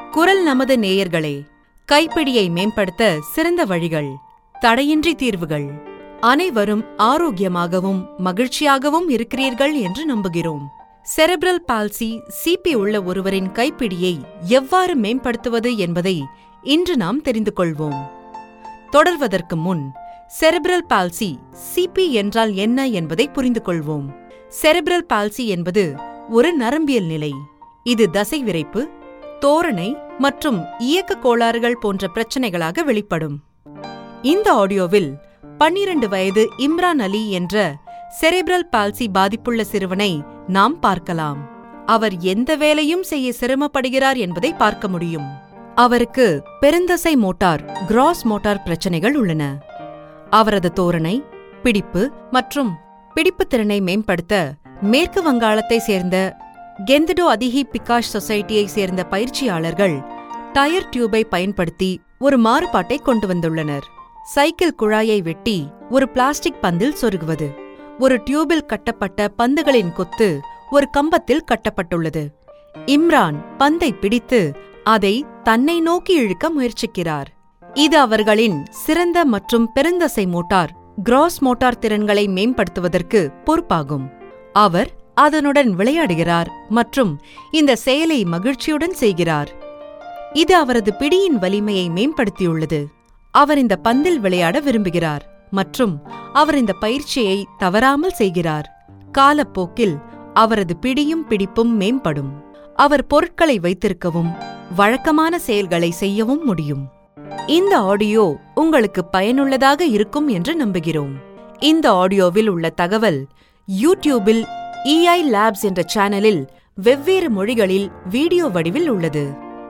குரல் நமது நேயர்களே கைப்பிடியை மேம்படுத்த சிறந்த வழிகள் தடையின்றி தீர்வுகள் அனைவரும் ஆரோக்கியமாகவும் மகிழ்ச்சியாகவும் இருக்கிறீர்கள் என்று நம்புகிறோம் செரெப்ரல் பால்சி சிபி உள்ள ஒருவரின் கைப்பிடியை எவ்வாறு மேம்படுத்துவது என்பதை இன்று நாம் தெரிந்து கொள்வோம் தொடர்வதற்கு முன் செரெப்ரல் பால்சி சிபி என்றால் என்ன என்பதை புரிந்து கொள்வோம் செரெப்ரல் பால்சி என்பது ஒரு நரம்பியல் நிலை இது தசை விரைப்பு தோரணை மற்றும் இயக்க கோளாறுகள் போன்ற பிரச்சனைகளாக வெளிப்படும் இந்த ஆடியோவில் பன்னிரண்டு வயது இம்ரான் அலி என்ற செரெப்ரல் பால்சி பாதிப்புள்ள சிறுவனை நாம் பார்க்கலாம் அவர் எந்த வேலையும் செய்ய சிரமப்படுகிறார் என்பதை பார்க்க முடியும் அவருக்கு பெருந்தசை மோட்டார் கிராஸ் மோட்டார் பிரச்சனைகள் உள்ளன அவரது தோரணை பிடிப்பு மற்றும் பிடிப்பு திறனை மேம்படுத்த மேற்கு வங்காளத்தை சேர்ந்த கெந்தடோ அதிகி பிகாஷ் சொசைட்டியை சேர்ந்த பயிற்சியாளர்கள் டயர் டியூபை பயன்படுத்தி ஒரு மாறுபாட்டை கொண்டு வந்துள்ளனர் சைக்கிள் குழாயை வெட்டி ஒரு பிளாஸ்டிக் பந்தில் சொருகுவது ஒரு டியூபில் கட்டப்பட்ட பந்துகளின் கொத்து ஒரு கம்பத்தில் கட்டப்பட்டுள்ளது இம்ரான் பந்தை பிடித்து அதை தன்னை நோக்கி இழுக்க முயற்சிக்கிறார் இது அவர்களின் சிறந்த மற்றும் பெருந்தசை மோட்டார் கிராஸ் மோட்டார் திறன்களை மேம்படுத்துவதற்கு பொறுப்பாகும் அவர் அதனுடன் விளையாடுகிறார் மற்றும் இந்த செயலை மகிழ்ச்சியுடன் செய்கிறார் இது அவரது பிடியின் வலிமையை மேம்படுத்தியுள்ளது அவர் இந்த பந்தில் விளையாட விரும்புகிறார் மற்றும் அவர் இந்த பயிற்சியை தவறாமல் செய்கிறார் காலப்போக்கில் அவரது பிடியும் பிடிப்பும் மேம்படும் அவர் பொருட்களை வைத்திருக்கவும் வழக்கமான செயல்களை செய்யவும் முடியும் இந்த ஆடியோ உங்களுக்கு பயனுள்ளதாக இருக்கும் என்று நம்புகிறோம் இந்த ஆடியோவில் உள்ள தகவல் யூடியூபில் இஐ லேப்ஸ் என்ற சேனலில் வெவ்வேறு மொழிகளில் வீடியோ வடிவில் உள்ளது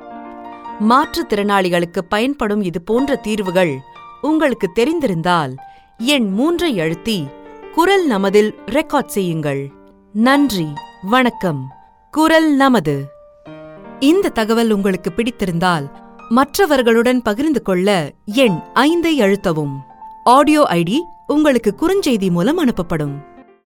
மாற்றுத்திறனாளிகளுக்கு பயன்படும் இது போன்ற தீர்வுகள் உங்களுக்கு தெரிந்திருந்தால் எண் மூன்றை அழுத்தி குரல் நமதில் ரெக்கார்ட் செய்யுங்கள் நன்றி வணக்கம் குரல் நமது இந்த தகவல் உங்களுக்கு பிடித்திருந்தால் மற்றவர்களுடன் பகிர்ந்து கொள்ள எண் ஐந்தை அழுத்தவும் ஆடியோ ஐடி உங்களுக்கு குறுஞ்செய்தி மூலம் அனுப்பப்படும்